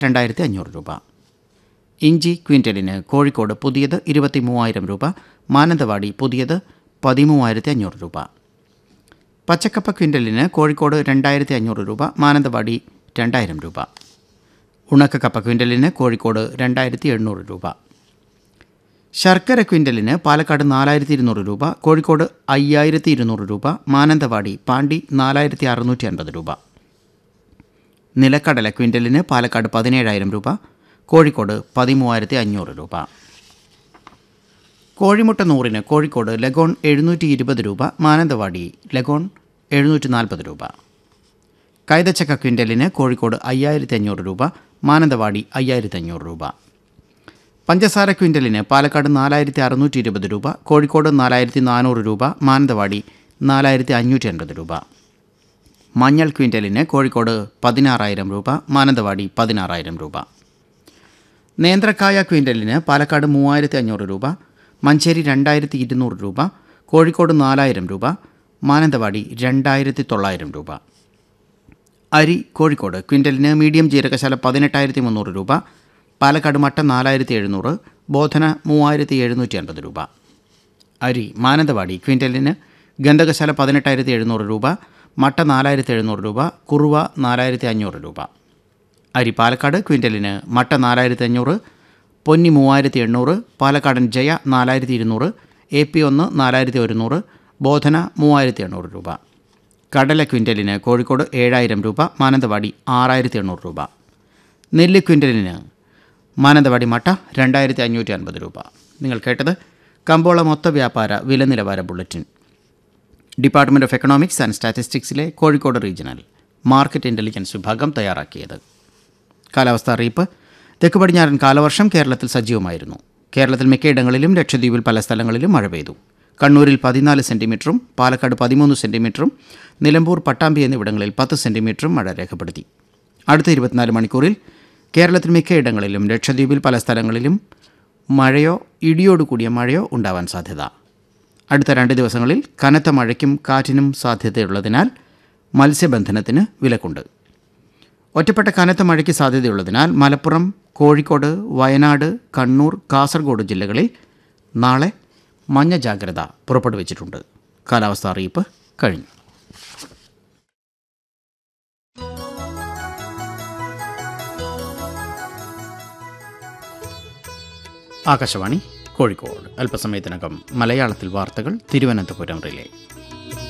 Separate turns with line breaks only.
രണ്ടായിരത്തി അഞ്ഞൂറ് രൂപ ഇഞ്ചി ക്വിൻ്റലിന് കോഴിക്കോട് പുതിയത് ഇരുപത്തി മൂവായിരം രൂപ മാനന്തവാടി പുതിയത് പതിമൂവായിരത്തി അഞ്ഞൂറ് രൂപ പച്ചക്കപ്പ ക്വിൻ്റലിന് കോഴിക്കോട് രണ്ടായിരത്തി അഞ്ഞൂറ് രൂപ മാനന്തവാടി രണ്ടായിരം രൂപ ഉണക്കക്കപ്പ ക്വിൻ്റലിന് കോഴിക്കോട് രണ്ടായിരത്തി എണ്ണൂറ് രൂപ ശർക്കര ക്വിൻ്റലിന് പാലക്കാട് നാലായിരത്തി ഇരുന്നൂറ് രൂപ കോഴിക്കോട് അയ്യായിരത്തി ഇരുന്നൂറ് രൂപ മാനന്തവാടി പാണ്ടി നാലായിരത്തി അറുന്നൂറ്റി അൻപത് രൂപ നിലക്കടല ക്വിൻ്റലിന് പാലക്കാട് പതിനേഴായിരം രൂപ കോഴിക്കോട് പതിമൂവായിരത്തി അഞ്ഞൂറ് രൂപ കോഴിമുട്ട നൂറിന് കോഴിക്കോട് ലഗോൺ എഴുന്നൂറ്റി ഇരുപത് രൂപ മാനന്തവാടി ലഗോൺ എഴുന്നൂറ്റി നാൽപ്പത് രൂപ കൈതച്ചക്ക ക്വിൻ്റലിന് കോഴിക്കോട് അയ്യായിരത്തി അഞ്ഞൂറ് രൂപ മാനന്തവാടി അയ്യായിരത്തി അഞ്ഞൂറ് രൂപ പഞ്ചസാര ക്വിൻ്റലിന് പാലക്കാട് നാലായിരത്തി അറുന്നൂറ്റി ഇരുപത് രൂപ കോഴിക്കോട് നാലായിരത്തി നാനൂറ് രൂപ മാനന്തവാടി നാലായിരത്തി അഞ്ഞൂറ്റി അൻപത് രൂപ മഞ്ഞൾ ക്വിൻ്റലിന് കോഴിക്കോട് പതിനാറായിരം രൂപ മാനന്തവാടി പതിനാറായിരം രൂപ നേന്ത്രക്കായ ക്വിൻ്റലിന് പാലക്കാട് മൂവായിരത്തി അഞ്ഞൂറ് രൂപ മഞ്ചേരി രണ്ടായിരത്തി ഇരുന്നൂറ് രൂപ കോഴിക്കോട് നാലായിരം രൂപ മാനന്തവാടി രണ്ടായിരത്തി തൊള്ളായിരം രൂപ അരി കോഴിക്കോട് ക്വിൻ്റലിന് മീഡിയം ജീരകശാല പതിനെട്ടായിരത്തി മുന്നൂറ് രൂപ പാലക്കാട് മട്ട നാലായിരത്തി എഴുന്നൂറ് ബോധന മൂവായിരത്തി എഴുന്നൂറ്റി അൻപത് രൂപ അരി മാനന്തവാടി ക്വിൻ്റലിന് ഗന്ധകശാല പതിനെട്ടായിരത്തി എഴുന്നൂറ് രൂപ മട്ട നാലായിരത്തി എഴുന്നൂറ് രൂപ കുറുവ നാലായിരത്തി അഞ്ഞൂറ് രൂപ അരി പാലക്കാട് ക്വിൻ്റലിന് മട്ട നാലായിരത്തി അഞ്ഞൂറ് പൊന്നി മൂവായിരത്തി എണ്ണൂറ് പാലക്കാടൻ ജയ നാലായിരത്തി ഇരുന്നൂറ് എ പി ഒന്ന് നാലായിരത്തി ഒരുന്നൂറ് ബോധന മൂവായിരത്തി എണ്ണൂറ് രൂപ കടല ക്വിൻ്റലിന് കോഴിക്കോട് ഏഴായിരം രൂപ മാനന്തവാടി ആറായിരത്തി എണ്ണൂറ് രൂപ നെല്ല് ക്വിൻ്റലിന് മാനന്തവാടി മട്ട രണ്ടായിരത്തി അഞ്ഞൂറ്റി അൻപത് രൂപ നിങ്ങൾ കേട്ടത് കമ്പോള മൊത്ത വ്യാപാര വില നിലവാര bulletin department of economics and സ്റ്റാറ്റിസ്റ്റിക്സിലെ കോഴിക്കോട് റീജിയണൽ മാർക്കറ്റ് ഇൻ്റലിജൻസ് വിഭാഗം തയ്യാറാക്കിയത് കാലാവസ്ഥ അറിയിപ്പ് തെക്ക് പടിഞ്ഞാറൻ കാലവർഷം കേരളത്തിൽ സജീവമായിരുന്നു കേരളത്തിൽ മിക്കയിടങ്ങളിലും ലക്ഷദ്വീപിൽ പല സ്ഥലങ്ങളിലും മഴ പെയ്തു കണ്ണൂരിൽ പതിനാല് സെൻറ്റിമീറ്ററും പാലക്കാട് പതിമൂന്ന് സെൻറ്റിമീറ്ററും നിലമ്പൂർ പട്ടാമ്പി എന്നിവിടങ്ങളിൽ പത്ത് സെൻറ്റിമീറ്ററും മഴ രേഖപ്പെടുത്തി അടുത്ത ഇരുപത്തിനാല് മണിക്കൂറിൽ കേരളത്തിൽ മിക്കയിടങ്ങളിലും ലക്ഷദ്വീപിൽ പല സ്ഥലങ്ങളിലും മഴയോ ഇടിയോട് കൂടിയ മഴയോ ഉണ്ടാവാൻ സാധ്യത അടുത്ത രണ്ട് ദിവസങ്ങളിൽ കനത്ത മഴയ്ക്കും കാറ്റിനും സാധ്യതയുള്ളതിനാൽ മത്സ്യബന്ധനത്തിന് വിലക്കുണ്ട് ഒറ്റപ്പെട്ട കനത്ത മഴയ്ക്ക് സാധ്യതയുള്ളതിനാൽ മലപ്പുറം കോഴിക്കോട് വയനാട് കണ്ണൂർ കാസർഗോഡ് ജില്ലകളിൽ നാളെ മഞ്ഞ ജാഗ്രത പുറപ്പെടുവിച്ചിട്ടുണ്ട് കാലാവസ്ഥ അറിയിപ്പ് കഴിഞ്ഞു ആകാശവാണി കോഴിക്കോട് അല്പസമയത്തിനകം മലയാളത്തിൽ വാർത്തകൾ തിരുവനന്തപുരം റിലേ